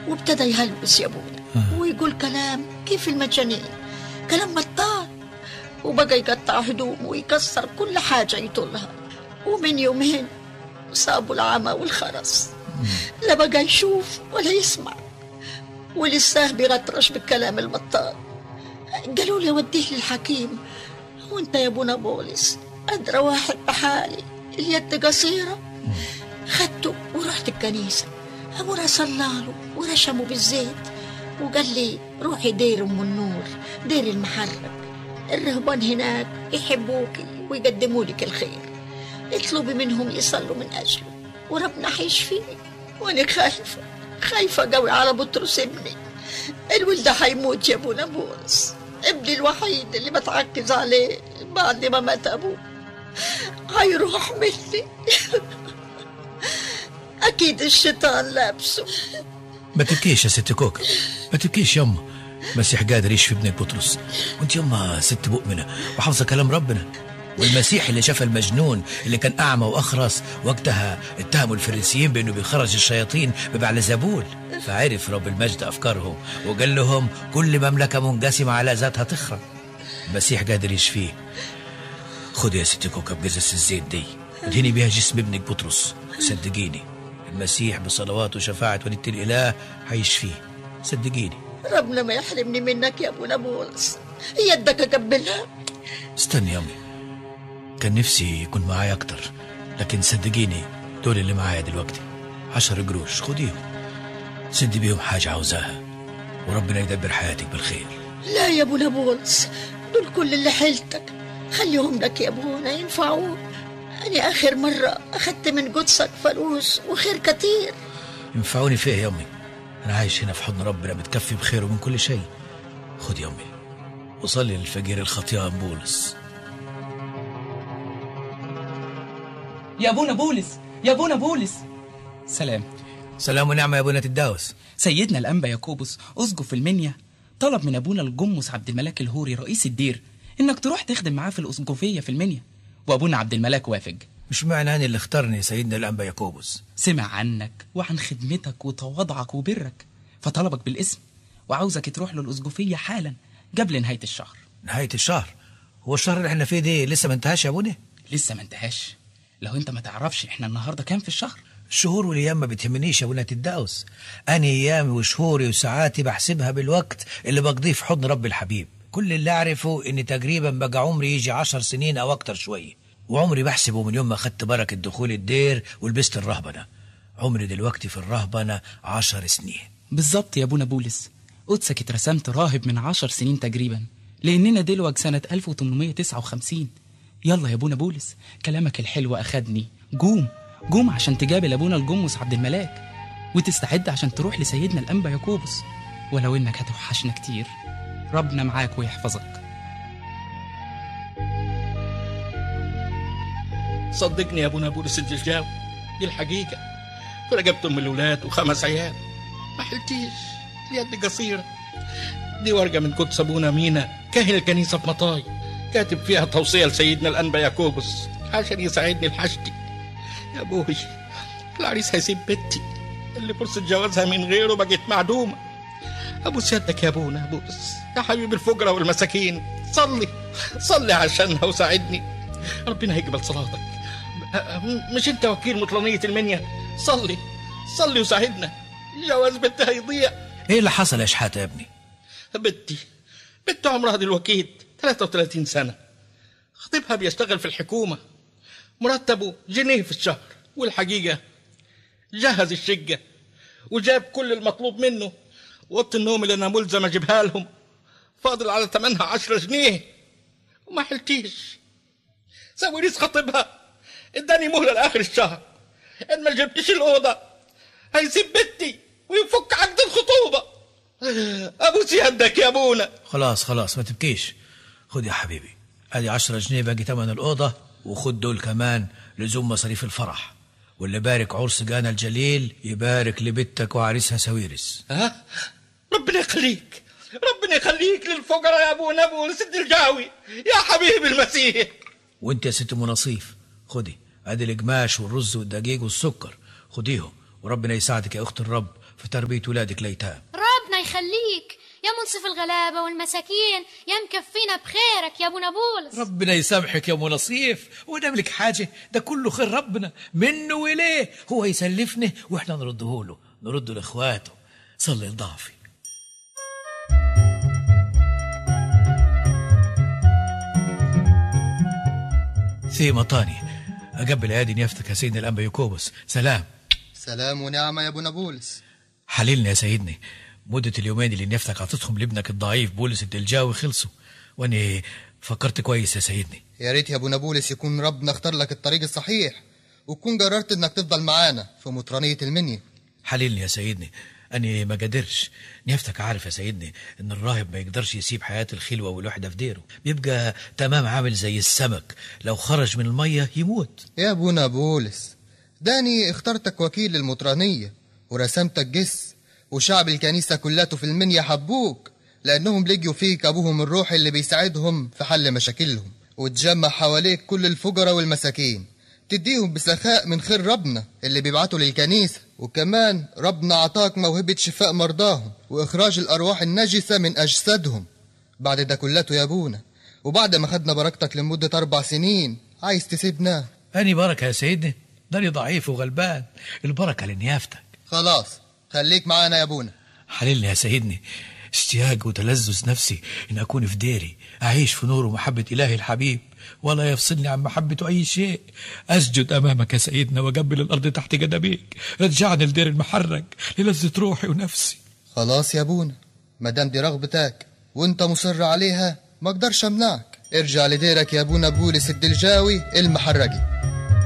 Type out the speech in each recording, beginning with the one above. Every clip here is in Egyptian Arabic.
وابتدى يهلوس يا ابونا ويقول كلام كيف المجانين كلام بطال وبقى يقطع هدومه ويكسر كل حاجة يطولها ومن يومين صابوا العمى والخرس لا بقى يشوف ولا يسمع ولساه بيغطرش بالكلام البطال قالوا لي وديه للحكيم وانت يا ابونا بولس ادرى واحد بحالي اليد قصيره خدته ورحت الكنيسه ابونا صلاله ورشمه بالزيت وقال لي روحي دير ام النور دير المحرك الرهبان هناك يحبوكي ويقدموا لك الخير اطلبي منهم يصلوا من اجله وربنا حيشفيني وانا خايفه خايفه قوي على بطرس ابني الولد حيموت يا ابونا بولس ابني الوحيد اللي بتعكز عليه بعد ما مات ابوه هيروح مني اكيد الشيطان لابسه ما تبكيش يا ست كوكا ما تبكيش يما المسيح قادر يشفي ابنك بطرس وانت يما ست مؤمنة وحافظة كلام ربنا والمسيح اللي شاف المجنون اللي كان أعمى وأخرس وقتها اتهموا الفريسيين بأنه بيخرج الشياطين ببعلزبول فعرف رب المجد أفكارهم وقال لهم كل مملكة منقسمة على ذاتها تخرب المسيح قادر يشفيه خد يا ست كوكا بقزص الزيت دي ادهني بيها جسم ابنك بطرس صدقيني المسيح بصلوات وشفاعة وليدة الإله هيشفيه صدقيني ربنا ما يحرمني منك يا ابونا بولس يدك اقبلها استني يا أمي كان نفسي يكون معايا أكتر لكن صدقيني دول اللي معايا دلوقتي عشر قروش خديهم سدي بيهم حاجة عاوزاها وربنا يدبر حياتك بالخير لا يا ابونا بولس دول كل اللي حيلتك خليهم لك يا ابونا ينفعوك أنا آخر مرة أخدت من قدسك فلوس وخير كتير ينفعوني فيه يا أمي أنا عايش هنا في حضن ربنا متكفي بخيره من كل شيء خد يا أمي وصلي للفقير الخطيان بولس يا ابونا بولس يا ابونا بولس سلام سلام ونعمة يا ابونا الداوس سيدنا الأنبا ياكوبوس أسقف المنيا طلب من أبونا الجمس عبد الملاك الهوري رئيس الدير إنك تروح تخدم معاه في الأسقفية في المنيا وأبونا عبد الملاك وافق مش معنى أنا اللي اختارني سيدنا الأنبا ياكوبوس سمع عنك وعن خدمتك وتواضعك وبرك فطلبك بالاسم وعاوزك تروح له الأسقفية حالا قبل نهاية الشهر نهاية الشهر هو الشهر اللي احنا فيه دي لسه ما انتهاش يا ابونا لسه ما انتهاش لو انت ما تعرفش احنا النهارده كام في الشهر الشهور والايام ما بتهمنيش يا ابونا الداوس انا ايامي وشهوري وساعاتي بحسبها بالوقت اللي بقضيه في حضن رب الحبيب كل اللي اعرفه اني تقريبا بقى عمري يجي عشر سنين او اكتر شويه وعمري بحسبه من يوم ما خدت بركه دخول الدير ولبست الرهبنه عمري دلوقتي في الرهبنه عشر سنين بالظبط يا ابونا بولس قدسك اترسمت راهب من عشر سنين تقريبا لاننا دلوقتي سنه 1859 يلا يا ابونا بولس كلامك الحلو اخدني قوم قوم عشان تقابل ابونا الجمس عبد الملاك وتستعد عشان تروح لسيدنا الانبا ياكوبس ولو انك هتوحشنا كتير ربنا معاك ويحفظك صدقني يا ابونا بولس الجرجاوي دي الحقيقة فرقبت ام الولاد وخمس عيال ما حلتيش اليد قصيرة دي ورقة من قدس ابونا مينا كاهن الكنيسة في مطاي كاتب فيها توصية لسيدنا الأنبا ياكوبس عشان يساعدني لحاجتي يا ابوي العريس هيسيب بنتي اللي فرصة جوازها من غيره بقت معدومة أبو سيادتك يا أبونا بولس يا حبيب الفقراء والمساكين صلي صلي عشانها وساعدني ربنا هيقبل صلاتك أ- مش أنت وكيل مطلانية المنيا صلي صلي وساعدنا جواز بنتي هيضيع ايه اللي حصل يا شحاته يا ابني بنتي بنت عمرها دلوقتي 33 سنة خطيبها بيشتغل في الحكومة مرتبه جنيه في الشهر والحقيقة جهز الشقة وجاب كل المطلوب منه اوضه النوم اللي انا ملزم اجيبها لهم فاضل على ثمنها عشرة جنيه وما حلتيش سويريس خطيبها اداني مهله لاخر الشهر ان ما جبتش الاوضه هيسيب بنتي ويفك عقد الخطوبه ابو سيادك يا ابونا خلاص خلاص ما تبكيش خد يا حبيبي ادي عشرة جنيه باقي تمن الأوضة وخد دول كمان لزوم مصاريف الفرح واللي بارك عرس جانا الجليل يبارك لبنتك وعريسها سويرس ها ربنا يخليك ربنا يخليك للفقراء يا ابونا ابو سد الجاوي يا حبيب المسيح وانت يا ست ام نصيف خدي ادي القماش والرز والدقيق والسكر خديهم وربنا يساعدك يا اخت الرب في تربية ولادك الأيتام ربنا يخليك يا منصف الغلابة والمساكين يا مكفينا بخيرك يا ابونا بولس ربنا يسامحك يا ام نصيف ونملك حاجة ده كله خير ربنا منه وإليه هو يسلفنا وإحنا نرده له نرده لإخواته صلي لضعفي ثيمة طاني أقبل أيادي نيافتك يا سيدنا الأنبا يوكوبس سلام سلام ونعمة يا ابونا بولس حللنا يا سيدني مدة اليومين اللي نيافتك عطتهم لابنك الضعيف بولس الدلجاوي خلصوا وأنا فكرت كويس يا سيدني يا ريت يا ابونا بولس يكون ربنا اختار لك الطريق الصحيح وتكون قررت انك تفضل معانا في مطرانية المنيا حللني يا سيدني أنا ما قدرش نيافتك عارف يا سيدني إن الراهب ما يقدرش يسيب حياة الخلوة والوحدة في ديره بيبقى تمام عامل زي السمك لو خرج من المية يموت يا ابونا بولس داني اخترتك وكيل للمطرانية ورسمتك جس وشعب الكنيسة كلاته في المنيا حبوك لأنهم لقيوا فيك أبوهم الروحي اللي بيساعدهم في حل مشاكلهم وتجمع حواليك كل الفقراء والمساكين تديهم بسخاء من خير ربنا اللي بيبعته للكنيسة وكمان ربنا عطاك موهبة شفاء مرضاهم وإخراج الأرواح النجسة من أجسادهم بعد ده كلاته يا أبونا وبعد ما خدنا بركتك لمدة أربع سنين عايز تسيبنا أني بركة يا سيدني داني ضعيف وغلبان البركة لنيافتك خلاص خليك معانا يا أبونا حللني يا سيدني اشتياق وتلذذ نفسي إن أكون في ديري أعيش في نور ومحبة إلهي الحبيب ولا يفصلني عن محبته أي شيء أسجد أمامك يا سيدنا وأقبل الأرض تحت قدميك رجعني لدير المحرق للذة روحي ونفسي خلاص يا أبونا مادام دي رغبتك وانت مصر عليها ما اقدرش امنعك ارجع لديرك يا ابونا بولس الدلجاوي المحرجي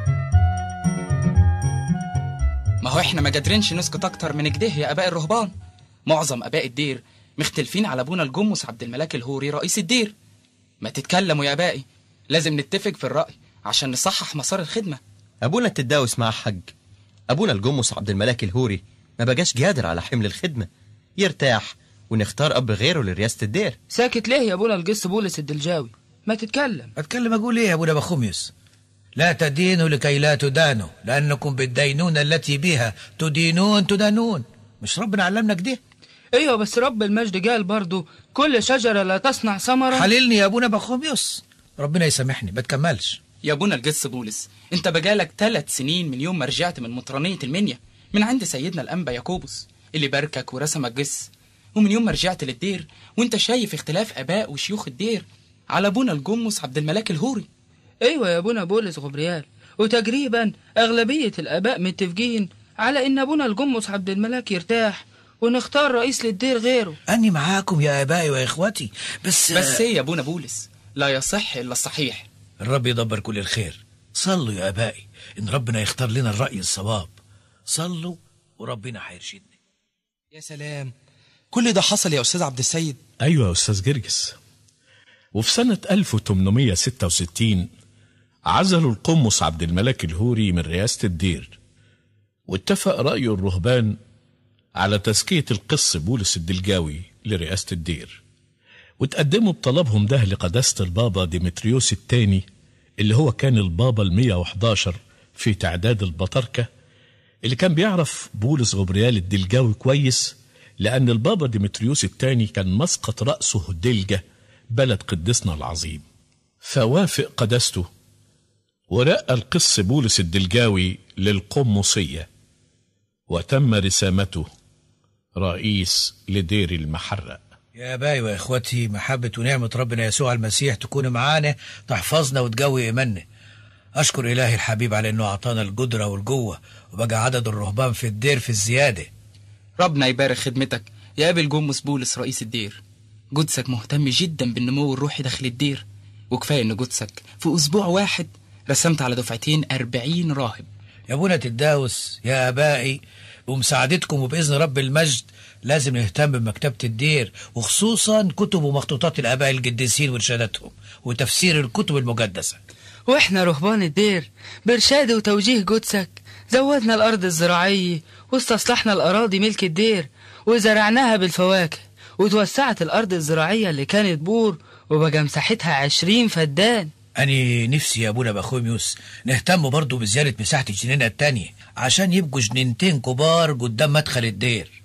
ما هو احنا ما قادرينش نسكت اكتر من كده يا اباء الرهبان معظم اباء الدير مختلفين على ابونا الجمس عبد الملاك الهوري رئيس الدير ما تتكلموا يا ابائي لازم نتفق في الراي عشان نصحح مسار الخدمه أبونا التداوس مع حج أبونا الجمس عبد الملاك الهوري ما بقاش قادر على حمل الخدمة يرتاح ونختار أب غيره لرئاسة الدير ساكت ليه يا ابونا القس بولس الدلجاوي ما تتكلم أتكلم أقول إيه يا أبونا بخوميوس لا تدينوا لكي لا تدانوا لأنكم بالدينونة التي بها تدينون تدانون مش ربنا علمنا كده ايوه بس رب المجد قال برضو كل شجرة لا تصنع ثمرة حللني يا أبونا بخوميوس ربنا يسامحني ما تكملش يا ابونا الجس بولس انت بقالك ثلاث سنين من يوم ما رجعت من مطرانية المنيا من عند سيدنا الأنبا ياكوبوس اللي باركك ورسمك جس ومن يوم ما رجعت للدير وانت شايف اختلاف اباء وشيوخ الدير على ابونا الجمس عبد الملاك الهوري ايوه يا ابونا بولس غبريال وتقريبا اغلبية الاباء متفقين على ان ابونا الجمس عبد الملاك يرتاح ونختار رئيس للدير غيره أني معاكم يا آبائي وإخوتي بس بس ايه يا ابونا بولس لا يصح الا الصحيح الرب يدبر كل الخير صلوا يا آبائي إن ربنا يختار لنا الرأي الصواب صلوا وربنا هيرشدني يا سلام كل ده حصل يا أستاذ عبد السيد أيوة يا أستاذ جرجس وفي سنة 1866 عزلوا القمص عبد الملك الهوري من رئاسة الدير واتفق رأي الرهبان على تزكية القس بولس الدلجاوي لرئاسة الدير وتقدموا بطلبهم ده لقداسة البابا ديمتريوس الثاني اللي هو كان البابا المية وحداشر في تعداد البطركة اللي كان بيعرف بولس غبريال الدلجاوي كويس لأن البابا ديمتريوس الثاني كان مسقط رأسه دلجة بلد قدسنا العظيم فوافق قداسته ورقى القس بولس الدلجاوي للقمصية وتم رسامته رئيس لدير المحرق يا آبائي وإخوتي محبة ونعمة ربنا يسوع المسيح تكون معانا تحفظنا وتقوي إيماننا أشكر إلهي الحبيب على إنه أعطانا القدرة والقوة وبقى عدد الرهبان في الدير في الزيادة ربنا يبارك خدمتك يا ابي الجمس بولس رئيس الدير جدسك مهتم جدا بالنمو الروحي داخل الدير وكفايه ان جدسك في اسبوع واحد رسمت على دفعتين أربعين راهب يا ابونا تداوس يا آبائي ومساعدتكم وبإذن رب المجد لازم نهتم بمكتبة الدير وخصوصا كتب ومخطوطات الآباء القديسين وإرشاداتهم وتفسير الكتب المقدسة واحنا رهبان الدير بإرشاد وتوجيه جدسك زودنا الأرض الزراعية واستصلحنا الأراضي ملك الدير وزرعناها بالفواكه وتوسعت الأرض الزراعية اللي كانت بور وبقى مساحتها عشرين فدان أنا نفسي يا أبونا بخوميوس نهتم برضو بزيادة مساحة الجنينة التانية عشان يبقوا جنينتين كبار قدام مدخل الدير